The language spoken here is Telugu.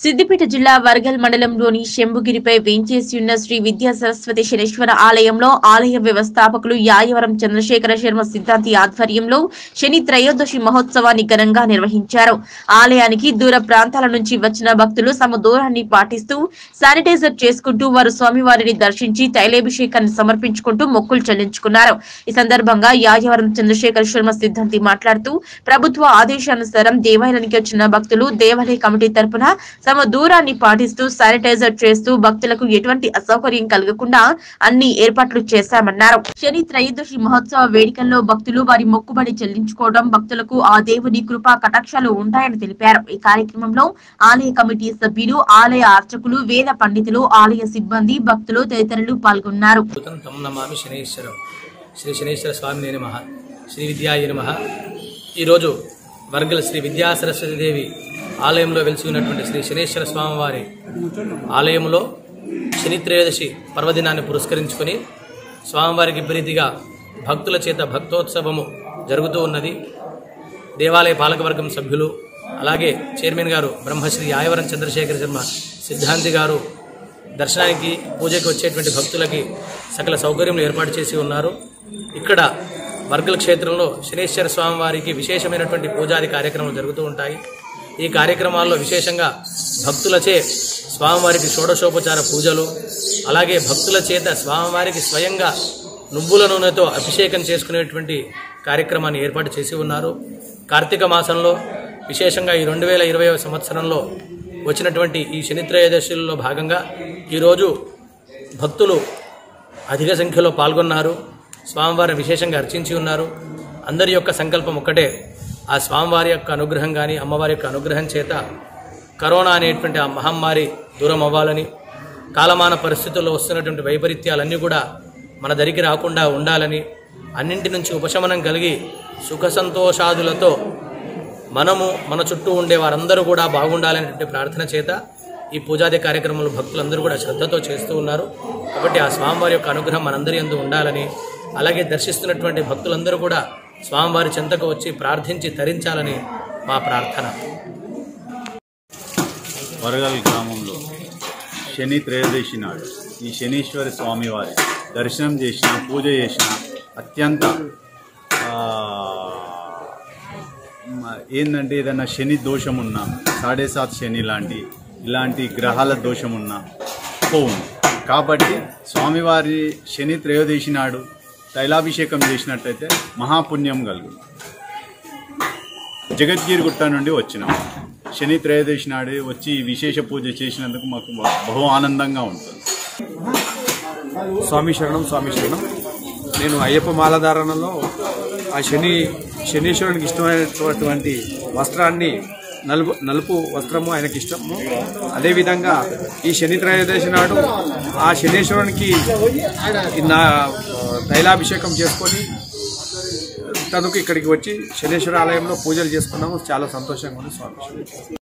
సిద్దిపేట జిల్లా వర్గల్ మండలంలోని శంభుగిరిపై వేంచేసి ఉన్న శ్రీ విద్యా సరస్వతి శనేశ్వర ఆలయంలో ఆలయ వ్యవస్థాపకులు యాయవరం చంద్రశేఖర శర్మ సిద్ధాంతి ఆధ్వర్యంలో శని త్రయోదశి మహోత్సవాన్ని ఘనంగా నిర్వహించారు ఆలయానికి దూర ప్రాంతాల నుంచి వచ్చిన భక్తులు తమ దూరాన్ని పాటిస్తూ శానిటైజర్ చేసుకుంటూ వారు స్వామివారిని దర్శించి తైలాభిషేకాన్ని సమర్పించుకుంటూ మొక్కులు చెల్లించుకున్నారు ఈ సందర్భంగా యాయవరం చంద్రశేఖర శర్మ సిద్ధాంతి మాట్లాడుతూ ప్రభుత్వ ఆదేశానుసారం దేవాలయానికి వచ్చిన భక్తులు దేవాలయ కమిటీ తరపున తమ దూరాన్ని పాటిస్తూ శానిటైజర్ చేస్తూ భక్తులకు ఎటువంటి అసౌకర్యం కలగకుండా అన్ని ఏర్పాట్లు చేశామన్నారు శని త్రయోదశి మహోత్సవ వేడుకల్లో భక్తులు వారి మొక్కుబడి చెల్లించుకోవడం భక్తులకు ఆ దేవుని కృపా కటాక్షాలు ఉంటాయని తెలిపారు ఈ కార్యక్రమంలో ఆలయ కమిటీ సభ్యులు ఆలయ అర్చకులు వేద పండితులు ఆలయ సిబ్బంది భక్తులు తదితరులు పాల్గొన్నారు భూతం తం నమామి శనేశ్వరం శ్రీ శనేశ్వర స్వామి నమ శ్రీ విద్యాయ నమ ఈరోజు వర్గల శ్రీ విద్యా సరస్వతి దేవి ఆలయంలో వెలిసి ఉన్నటువంటి శ్రీ శనేశ్వర స్వామి వారి ఆలయంలో శని త్రయోదశి పర్వదినాన్ని పురస్కరించుకొని స్వామివారికి ప్రీతిగా భక్తుల చేత భక్తోత్సవము జరుగుతూ ఉన్నది దేవాలయ పాలకవర్గం సభ్యులు అలాగే చైర్మన్ గారు బ్రహ్మశ్రీ యాయవరం చంద్రశేఖర శర్మ సిద్ధాంతి గారు దర్శనానికి పూజకి వచ్చేటువంటి భక్తులకి సకల సౌకర్యములు ఏర్పాటు చేసి ఉన్నారు ఇక్కడ వర్గల క్షేత్రంలో శనేశ్వర స్వామి వారికి విశేషమైనటువంటి పూజాది కార్యక్రమాలు జరుగుతూ ఉంటాయి ఈ కార్యక్రమాల్లో విశేషంగా భక్తులచే స్వామివారికి షోడశోపచార పూజలు అలాగే భక్తుల చేత స్వామివారికి స్వయంగా నువ్వుల నూనెతో అభిషేకం చేసుకునేటువంటి కార్యక్రమాన్ని ఏర్పాటు చేసి ఉన్నారు కార్తీక మాసంలో విశేషంగా ఈ రెండు వేల ఇరవై సంవత్సరంలో వచ్చినటువంటి ఈ శనిత్రయోదశుల్లో భాగంగా ఈరోజు భక్తులు అధిక సంఖ్యలో పాల్గొన్నారు స్వామివారిని విశేషంగా అర్చించి ఉన్నారు అందరి యొక్క సంకల్పం ఒక్కటే ఆ స్వామివారి యొక్క అనుగ్రహం కానీ అమ్మవారి యొక్క అనుగ్రహం చేత కరోనా అనేటువంటి ఆ మహమ్మారి దూరం అవ్వాలని కాలమాన పరిస్థితుల్లో వస్తున్నటువంటి వైపరీత్యాలన్నీ కూడా మన దరికి రాకుండా ఉండాలని అన్నింటి నుంచి ఉపశమనం కలిగి సుఖ సంతోషాదులతో మనము మన చుట్టూ ఉండే వారందరూ కూడా బాగుండాలనేటువంటి ప్రార్థన చేత ఈ పూజాది కార్యక్రమాలు భక్తులందరూ కూడా శ్రద్ధతో చేస్తూ ఉన్నారు కాబట్టి ఆ స్వామివారి యొక్క అనుగ్రహం మనందరి ఎందు ఉండాలని అలాగే దర్శిస్తున్నటువంటి భక్తులందరూ కూడా స్వామివారి చెంతకు వచ్చి ప్రార్థించి తరించాలని మా ప్రార్థన వరగల్ గ్రామంలో శని త్రయోదశి నాడు ఈ శనీశ్వర స్వామివారి దర్శనం చేసిన పూజ చేసిన అత్యంత ఆ, మ- ఏంటంటే ఏదైనా శని దోషం ఉన్నా సాడే సాత్ శని లాంటి ఇలాంటి గ్రహాల దోషం ఉన్నా పోవును కాబట్టి స్వామివారి శని త్రయోదశి నాడు తైలాభిషేకం చేసినట్టయితే మహాపుణ్యం కలుగును జగద్గిరి గుట్ట నుండి వచ్చినాం శని త్రయోదశి నాడే వచ్చి ఈ విశేష పూజ చేసినందుకు మాకు బహు ఆనందంగా ఉంటుంది స్వామి శరణం స్వామి శరణం నేను అయ్యప్ప మాలధారణలో ఆ శని శనీశ్వరునికి ఇష్టమైనటువంటి వస్త్రాన్ని నలుపు నలుపు వస్త్రము ఆయనకి ఇష్టము అదేవిధంగా ఈ శని త్రయోదశి నాడు ఆ శనీశ్వరునికి నా తైలాభిషేకం చేసుకొని తనకు ఇక్కడికి వచ్చి శనీశ్వర ఆలయంలో పూజలు చేసుకున్నాము చాలా సంతోషంగా ఉంది స్వామి